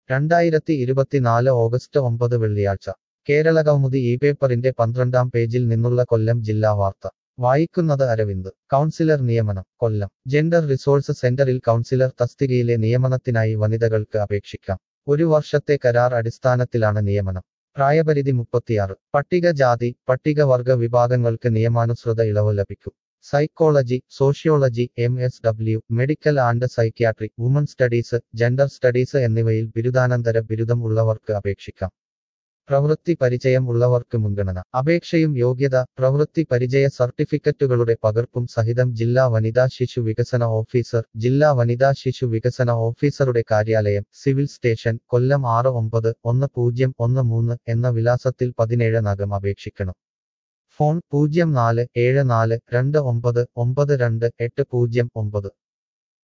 രണ്ടായിരത്തി ഇരുപത്തിനാല് ഓഗസ്റ്റ് ഒമ്പത് വെള്ളിയാഴ്ച കേരളകൗമുദി ഈ പേപ്പറിന്റെ പന്ത്രണ്ടാം പേജിൽ നിന്നുള്ള കൊല്ലം ജില്ലാ വാർത്ത വായിക്കുന്നത് അരവിന്ദ് കൗൺസിലർ നിയമനം കൊല്ലം ജെൻഡർ റിസോഴ്സ് സെന്ററിൽ കൗൺസിലർ തസ്തികയിലെ നിയമനത്തിനായി വനിതകൾക്ക് അപേക്ഷിക്കാം ഒരു വർഷത്തെ കരാർ അടിസ്ഥാനത്തിലാണ് നിയമനം പ്രായപരിധി മുപ്പത്തിയാറ് പട്ടികജാതി പട്ടികവർഗ വിഭാഗങ്ങൾക്ക് നിയമാനുസൃത ഇളവ് ലഭിക്കും psychology sociology M S W medical and psychiatry women studies gender studies എന്നിവയിൽ ബിരുദാനന്തര ബിരുദം ഉള്ളവർക്ക് അപേക്ഷിക്കാം പ്രവൃത്തി പരിചയം ഉള്ളവർക്ക് മുൻഗണന അപേക്ഷയും യോഗ്യത പ്രവൃത്തി പരിചയ സർട്ടിഫിക്കറ്റുകളുടെ പകർപ്പും സഹിതം ജില്ലാ വനിതാ ശിശു വികസന ഓഫീസർ ജില്ലാ വനിതാ ശിശു വികസന ഓഫീസറുടെ കാര്യാലയം സിവിൽ സ്റ്റേഷൻ കൊല്ലം ആറ് ഒമ്പത് ഒന്ന് പൂജ്യം ഒന്ന് മൂന്ന് എന്ന വിലാസത്തിൽ പതിനേഴ് നകം അപേക്ഷിക്കണം ഫോൺ പൂജ്യം നാല് ഏഴ് നാല് രണ്ട് ഒമ്പത് ഒമ്പത് രണ്ട് എട്ട് പൂജ്യം ഒമ്പത്